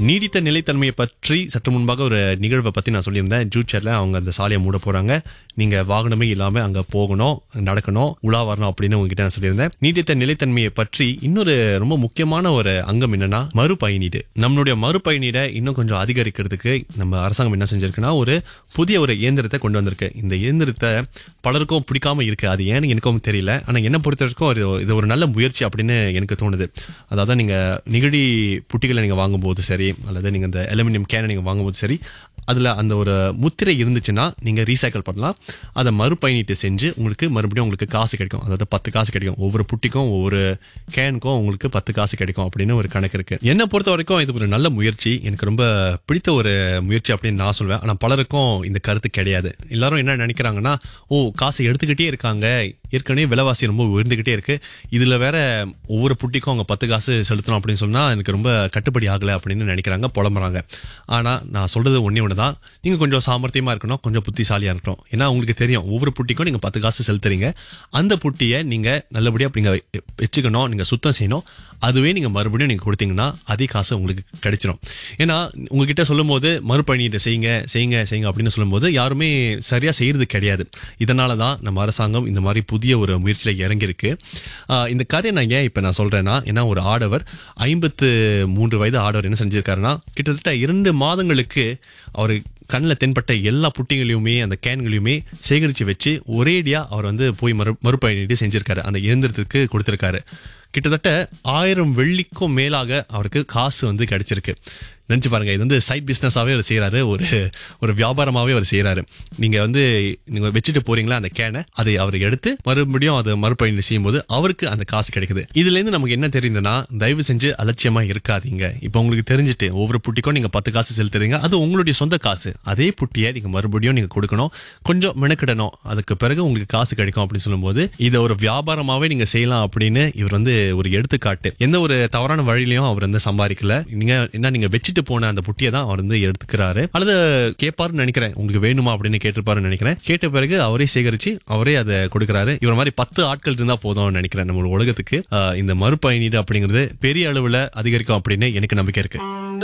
நீடித்த நிலைத்தன்மையை பற்றி சற்று முன்பாக ஒரு நிகழ்வை பத்தி நான் சொல்லியிருந்தேன் ஜூச்சர்ல அவங்க அந்த சாலையை மூட போறாங்க நீங்க வாகனமே இல்லாம அங்க போகணும் நடக்கணும் உலா வரணும் அப்படின்னு உங்ககிட்ட நான் சொல்லியிருந்தேன் நீடித்த நிலைத்தன்மையை பற்றி இன்னொரு ரொம்ப முக்கியமான ஒரு அங்கம் என்னன்னா மறுபயணீடு நம்மளுடைய மறுபயணீடை இன்னும் கொஞ்சம் அதிகரிக்கிறதுக்கு நம்ம அரசாங்கம் என்ன செஞ்சிருக்குன்னா ஒரு புதிய ஒரு இயந்திரத்தை கொண்டு வந்திருக்கு இந்த இயந்திரத்தை பலருக்கும் பிடிக்காம இருக்கு அது ஏன்னு எனக்கும் தெரியல ஆனா என்ன பொறுத்த வரைக்கும் இது இது ஒரு நல்ல முயற்சி அப்படின்னு எனக்கு தோணுது அதாவது நீங்க நிகழி புட்டிகளை நீங்க வாங்கும்போது சரி அல்லது நீங்க இந்த அலுமினியம் கேனை நீங்க வாங்கும்போது சரி அதுல அந்த ஒரு முத்திரை இருந்துச்சுன்னா நீங்க ரீசைக்கிள் பண்ணலாம் அதை மறுபயணீட்டு செஞ்சு உங்களுக்கு மறுபடியும் உங்களுக்கு காசு கிடைக்கும் அதாவது பத்து காசு கிடைக்கும் ஒவ்வொரு புட்டிக்கும் ஒவ்வொரு கேனுக்கும் உங்களுக்கு பத்து காசு கிடைக்கும் அப்படின்னு ஒரு கணக்கு இருக்கு என்னை பொறுத்த வரைக்கும் இது ஒரு நல்ல முயற்சி எனக்கு ரொம்ப பிடித்த ஒரு முயற்சி அப்படின்னு நான் சொல்வேன் ஆனா பலருக்கும் இந்த கருத்து கிடையாது எல்லாரும் என்ன நினைக்கிறாங்கன்னா ஓ காசு எடுத்துக்கிட்டே இருக்காங்க ஏற்கனவே விலைவாசி ரொம்ப உயர்ந்துகிட்டே இருக்கு இதுல வேற ஒவ்வொரு புட்டிக்கும் அவங்க பத்து காசு செலுத்தணும் அப்படின்னு சொன்னா எனக்கு ரொம்ப கட்டுப்படி ஆகல அப்படின்னு நினைக்கிறாங்க புலம்புறாங்க ஆனா நான் சொல்றது ஒண்ணே ஒண்ணுதான் நீங்க கொஞ்சம் சாமர்த்தியமா இருக்கணும் கொஞ்சம் புத்திசாலியா இருக்கணும் ஏன்னா உங்களுக்கு தெரியும் ஒவ்வொரு புட்டிக்கும் நீங்க பத்து காசு செலுத்துறீங்க அந்த புட்டியை நீங்க நல்லபடியா அப்படிங்க வச்சுக்கணும் நீங்க சுத்தம் செய்யணும் அதுவே நீங்க மறுபடியும் நீங்க கொடுத்தீங்கன்னா அதே காசு உங்களுக்கு கிடைச்சிரும் ஏன்னா உங்ககிட்ட சொல்லும் போது மறுபயணீடு செய்யுங்க செய்யுங்க செய்யுங்க அப்படின்னு சொல்லும்போது யாருமே சரியா செய்யறது கிடையாது இதனால தான் நம்ம அரசாங்கம் இந்த மாதிரி புதிய ஒரு முயற்சியில இறங்கியிருக்கு ஆஹ் இந்த கதையை நான் ஏன் இப்ப நான் சொல்றேன்னா ஏன்னா ஒரு ஆடவர் ஐம்பத்து மூன்று வயது ஆடவர் என்ன செஞ்சிருக்காருன்னா கிட்டத்தட்ட இரண்டு மாதங்களுக்கு அவர் கண்ணில் தென்பட்ட எல்லா புட்டிகளையுமே அந்த கேன்களையுமே சேகரித்து வச்சு ஒரேடியா அவர் வந்து போய் மறு மறுபயணீடு செஞ்சிருக்காரு அந்த இயந்திரத்துக்கு கொடுத்திருக்காரு கிட்டத்தட்ட ஆயிரம் வெள்ளிக்கும் மேலாக அவருக்கு காசு வந்து கிடைச்சிருக்கு நினைச்சு பாருங்க இது வந்து சைட் பிசினஸாவே அவர் செய்யறாரு ஒரு ஒரு வியாபாரமாவே அவர் செய்யறாரு நீங்க வந்து நீங்க வச்சுட்டு போறீங்களா அந்த கேனை அதை அவர் எடுத்து மறுபடியும் அதை மறுபயணி செய்யும் போது அவருக்கு அந்த காசு கிடைக்குது இதுல இருந்து நமக்கு என்ன தெரியுதுன்னா தயவு செஞ்சு அலட்சியமா இருக்காதீங்க இப்போ உங்களுக்கு தெரிஞ்சுட்டு ஒவ்வொரு புட்டிக்கும் நீங்க பத்து காசு செலுத்துறீங்க அது உங்களுடைய சொந்த காசு அதே புட்டியை நீங்க மறுபடியும் நீங்க கொடுக்கணும் கொஞ்சம் மெனக்கிடணும் அதுக்கு பிறகு உங்களுக்கு காசு கிடைக்கும் அப்படின்னு சொல்லும்போது இதை ஒரு வியாபாரமாவே நீங்க செய்யலாம் அப்படின்னு இவர் வந்து ஒரு எடுத்துக்காட்டு எந்த ஒரு தவறான வழியிலையும் அவர் வந்து சம்பாதிக்கல நீங்க என்ன நீங்க வச்சுட்டு போன அந்த புட்டியை தான் அவர் வந்து எடுத்துக்கிறாரு அல்லது கேட்பாருன்னு நினைக்கிறேன் உங்களுக்கு வேணுமா அப்படின்னு கேட்டிருப்பாருன்னு நினைக்கிறேன் கேட்ட பிறகு அவரே சேகரிச்சு அவரே அதை கொடுக்கறாரு இவர் மாதிரி பத்து ஆட்கள் இருந்தா போதும்னு நினைக்கிறேன் நம்ம உலகத்துக்கு ஆஹ் இந்த மறுபயணீடு அப்படிங்கிறது பெரிய அளவுல அதிகரிக்கும் அப்படின்னு எனக்கு நம்பிக்கை இருக்கு